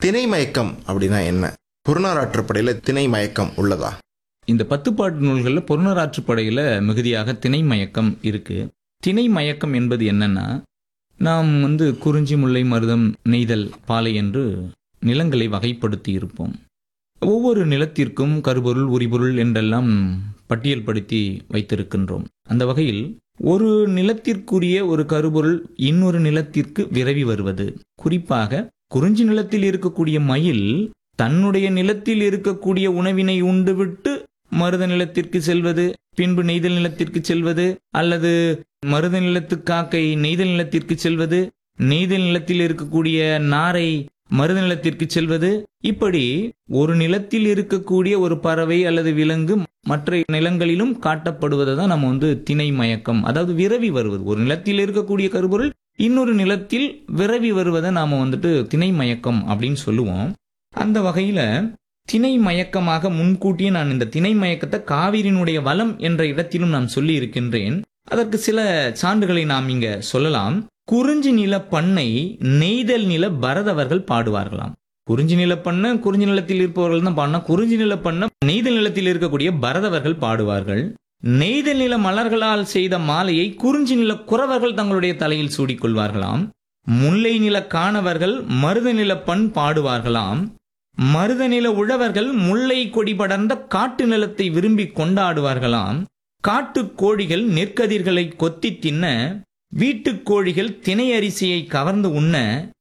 திணை மயக்கம் அப்படின்னா என்ன புறநாராற்றுப்படையில திணை மயக்கம் உள்ளதா இந்த பத்துப்பாட்டு நூல்களில் பொருணராற்றுப்படையில் மிகுதியாக திணை மயக்கம் இருக்கு திணை மயக்கம் என்பது என்னன்னா நாம் வந்து குறிஞ்சி முல்லை மருதம் நெய்தல் பாலை என்று நிலங்களை வகைப்படுத்தி இருப்போம் ஒவ்வொரு நிலத்திற்கும் கருபொருள் உரிபொருள் என்றெல்லாம் பட்டியல்படுத்தி வைத்திருக்கின்றோம் அந்த வகையில் ஒரு நிலத்திற்குரிய ஒரு கருபொருள் இன்னொரு நிலத்திற்கு விரவி வருவது குறிப்பாக குறிஞ்சி நிலத்தில் இருக்கக்கூடிய மயில் தன்னுடைய நிலத்தில் இருக்கக்கூடிய உணவினை உண்டுவிட்டு மருத நிலத்திற்கு செல்வது பின்பு நெய்தல் நிலத்திற்கு செல்வது அல்லது மருத நிலத்து காக்கை நெய்தல் நிலத்திற்கு செல்வது நெய்தல் நிலத்தில் இருக்கக்கூடிய நாரை மருத நிலத்திற்கு செல்வது இப்படி ஒரு நிலத்தில் இருக்கக்கூடிய ஒரு பறவை அல்லது விலங்கு மற்ற நிலங்களிலும் காட்டப்படுவதை தான் நம்ம வந்து திணை மயக்கம் அதாவது விரவி வருவது ஒரு நிலத்தில் இருக்கக்கூடிய கருப்பொருள் இன்னொரு நிலத்தில் விரவி வருவதை நாம வந்துட்டு திணை மயக்கம் அப்படின்னு சொல்லுவோம் அந்த வகையில திணை மயக்கமாக முன்கூட்டியே நான் இந்த திணை மயக்கத்தை காவிரியினுடைய வளம் என்ற இடத்திலும் நான் சொல்லி இருக்கின்றேன் அதற்கு சில சான்றுகளை நாம் இங்க சொல்லலாம் குறிஞ்சி நில பண்ணை நெய்தல் நில பரதவர்கள் பாடுவார்களாம் குறிஞ்சி நில பண்ண குறிஞ்சி நிலத்தில் இருப்பவர்கள் தான் பாடினா குறிஞ்சி நில பண்ண நெய்தல் நிலத்தில் இருக்கக்கூடிய பரதவர்கள் பாடுவார்கள் நெய்தல் நில மலர்களால் செய்த மாலையை குறிஞ்சி நில குறவர்கள் தங்களுடைய தலையில் சூடிக்கொள்வார்களாம் முல்லை நில காணவர்கள் மருத நில பண் பாடுவார்களாம் மருத நில உழவர்கள் முல்லை கொடி படர்ந்த காட்டு நிலத்தை விரும்பி கொண்டாடுவார்களாம் காட்டுக் கோழிகள் நெற்கதிர்களை கொத்தி தின்ன வீட்டுக் கோழிகள் தினை அரிசியை கவர்ந்து உண்ண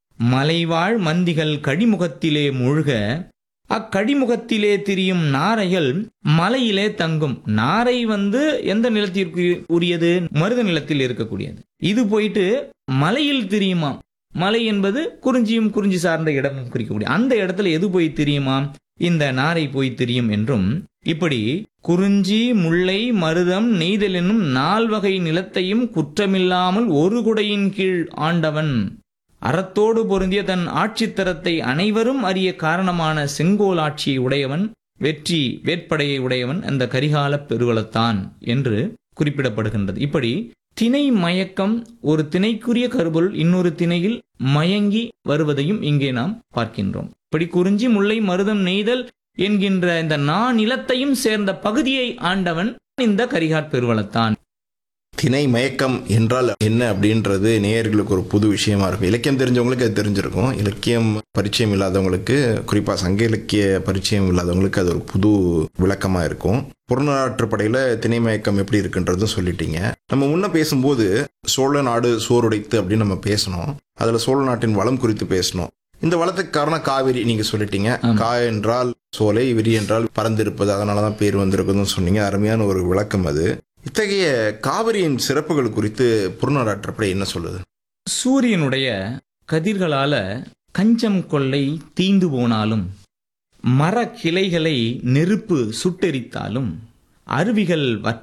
மலைவாழ் மந்திகள் கடிமுகத்திலே மூழ்க அக்கடிமுகத்திலே திரியும் நாரைகள் மலையிலே தங்கும் நாரை வந்து எந்த நிலத்திற்கு உரியது மருத நிலத்தில் இருக்கக்கூடியது இது போயிட்டு மலையில் திரியுமா மலை என்பது குறிஞ்சியும் குறிஞ்சி சார்ந்த இடமும் குறிக்கக்கூடிய அந்த இடத்துல எது போய் தெரியுமா இந்த நாரை போய் தெரியும் என்றும் இப்படி குறிஞ்சி முல்லை மருதம் நெய்தல் என்னும் நால்வகை நிலத்தையும் குற்றமில்லாமல் ஒரு குடையின் கீழ் ஆண்டவன் அறத்தோடு பொருந்திய தன் ஆட்சித்தரத்தை அனைவரும் அறிய காரணமான செங்கோல் ஆட்சியை உடையவன் வெற்றி வேட்படையை உடையவன் அந்த கரிகால பெருவளத்தான் என்று குறிப்பிடப்படுகின்றது இப்படி திணை மயக்கம் ஒரு திணைக்குரிய கருபொருள் இன்னொரு திணையில் மயங்கி வருவதையும் இங்கே நாம் பார்க்கின்றோம் இப்படி குறிஞ்சி முல்லை மருதம் நெய்தல் என்கின்ற இந்த நா நிலத்தையும் சேர்ந்த பகுதியை ஆண்டவன் இந்த கரிகாட் பெருவளத்தான் திணை மயக்கம் என்றால் என்ன அப்படின்றது நேயர்களுக்கு ஒரு புது விஷயமா இருக்கும் இலக்கியம் தெரிஞ்சவங்களுக்கு அது தெரிஞ்சிருக்கும் இலக்கியம் பரிச்சயம் இல்லாதவங்களுக்கு குறிப்பாக சங்க இலக்கிய பரிச்சயம் இல்லாதவங்களுக்கு அது ஒரு புது விளக்கமா இருக்கும் புறநாற்று படையில திணை மயக்கம் எப்படி இருக்குன்றதும் சொல்லிட்டீங்க நம்ம முன்ன பேசும்போது சோழ நாடு சோறுடைத்து அப்படின்னு நம்ம பேசணும் அதுல சோழ நாட்டின் வளம் குறித்து பேசணும் இந்த வளத்துக்கு காரணம் காவிரி நீங்க சொல்லிட்டீங்க ஆமா. கா என்றால் சோலை விரி என்றால் பறந்திருப்பது அதனாலதான் பேர் வந்திருக்குதுன்னு சொன்னீங்க அருமையான ஒரு விளக்கம் அது இத்தகைய காவிரியின் சிறப்புகள் குறித்து புறநாடாற்றப்படை என்ன சொல்லுது சூரியனுடைய கதிர்களால கஞ்சம் கொள்ளை தீந்து போனாலும் மர கிளைகளை நெருப்பு சுட்டெரித்தாலும் அருவிகள் வற்ற